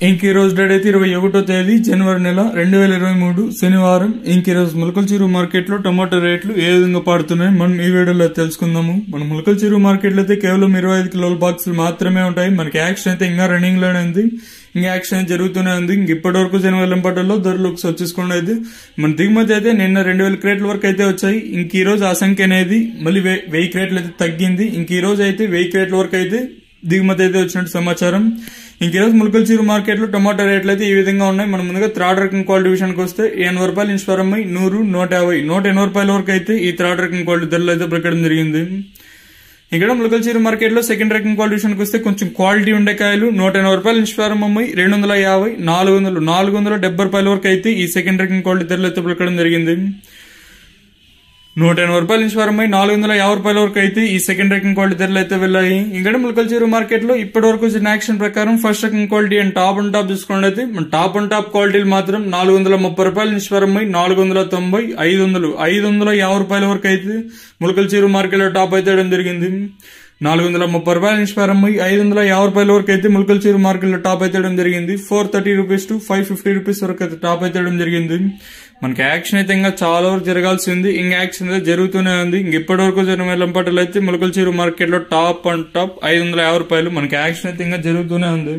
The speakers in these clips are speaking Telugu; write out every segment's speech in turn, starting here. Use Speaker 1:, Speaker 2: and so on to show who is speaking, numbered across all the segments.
Speaker 1: ఇంక ఈ రోజు డేట్ అయితే ఇరవై ఒకటో తేదీ జనవరి నెల రెండు వేల ఇరవై మూడు శనివారం ఇంక ఈ రోజు ములకల చెరువు మార్కెట్ లో టమాటో రేట్లు ఏ విధంగా పడుతున్నాయి మనం ఈ వీడియోలో తెలుసుకుందాము మన ములకల చెరువు మార్కెట్ లో అయితే కేవలం ఇరవై ఐదు కిలోల బాక్సులు మాత్రమే ఉంటాయి మనకి యాక్షన్ అయితే ఇంకా రన్నింగ్ లోనే ఉంది ఇంకా యాక్షన్ అయితే జరుగుతూనే ఉంది ఇంక ఇప్పటి వరకు జనవరి పట్టలో ధరలు వచ్చేసుకోండి అయితే మన దిగుమతి అయితే నిన్న రెండు వేల క్రేట్ల వరకు అయితే వచ్చాయి ఇంక ఈ రోజు ఆ సంఖ్య అనేది మళ్ళీ వెయ్యి- వెయ్యి క్రేట్లు అయితే తగ్గింది ఇంక ఈ రోజు అయితే వెయ్యి క్రేట్ల వరకు అయితే దిగుమతి అయితే వచ్చినట్టు సమాచారం ఇంక ఈరోజు ములకల చీరు మార్కెట్ లో టమాటా రేట్లు అయితే ఈ విధంగా ఉన్నాయి మనం ముందుగా థర్డ్ రకం క్వాలిటీ విషయానికి వస్తే ఎనభై రూపాయలు ఇంచు అమ్మాయి నూరు నూట యాభై నూట ఎనభై రూపాయల వరకు అయితే ఈ థర్డ్ రకం క్వాలిటీ ధరలు అయితే ప్రకటన జరిగింది ఇక్కడ ములకల చీర మార్కెట్ లో సెకండ్ రకం క్వాలిటీ విషయానికి వస్తే కొంచెం క్వాలిటీ ఉండే కాయలు నూట ఎనభై రూపాయల నుంచి ప్రారంభమై రెండు వందల యాభై నాలుగు వందలు నాలుగు వందల డెబ్బై రూపాయల వరకు అయితే ఈ సెకండ్ రకం క్వాలిటీ ధరలు అయితే ప్రకటన జరిగింది నూట ఎనభై రూపాయల నుంచి ప్రారంభమై నాలుగు వందల యాభై రూపాయల వరకు అయితే ఈ సెకండ్ రకం క్వాలిటీ ధరలు అయితే వెళ్ళాయి ఇక్కడ ములకల చీర మార్కెట్ లో ఇప్పటి వరకు వచ్చిన యాక్షన్ ప్రకారం ఫస్ట్ రకం quality and top and top చూసుకోండి అయితే మన టాప్ అండ్ టాప్ క్వాలిటీలు మాత్రం నాలుగు వందల ముప్పై రూపాయల నుంచి ప్రారంభమై నాలుగు వందల తొంభై ఐదు వందలు ఐదు వందల యాభై రూపాయల వరకు అయితే ములకల చీర మార్కెట్ లో టాప్ అయితే వేయడం జరిగింది నాలుగు వందల ముప్పై రూపాయల నుంచి ప్రారంభమై ఐదు వందల యాభై రూపాయల వరకు అయితే ములకల చీర మార్కెట్ లో టాప్ అయితే వేయడం జరిగింది four thirty rupees to five fifty rupees వరకు అయితే టాప్ అయితే వేయడం జరిగింది మనకి యాక్షన్ అయితే ఇంకా చాలా వరకు జరగాల్సి ఉంది ఇంకా యాక్షన్ అయితే జరుగుతూనే ఉంది ఇంక ఇప్పటి వరకు జరిగిన వెల్లంపాటలు అయితే ములకల చీర మార్కెట్ లో టాప్ అండ్ టాప్ ఐదు వందల యాభై రూపాయలు మనకి యాక్షన్ అయితే ఇంకా జరుగుతూనే ఉంది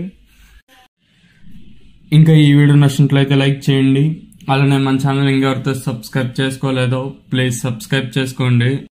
Speaker 1: ఇంకా ఈ వీడియో నచ్చినట్లయితే లైక్ చేయండి అలానే మన ఛానల్ ఇంకా ఎవరితో సబ్స్క్రైబ్ చేసుకోలేదో ప్లీజ్ సబ్స్క్రైబ్ చేసుకోండి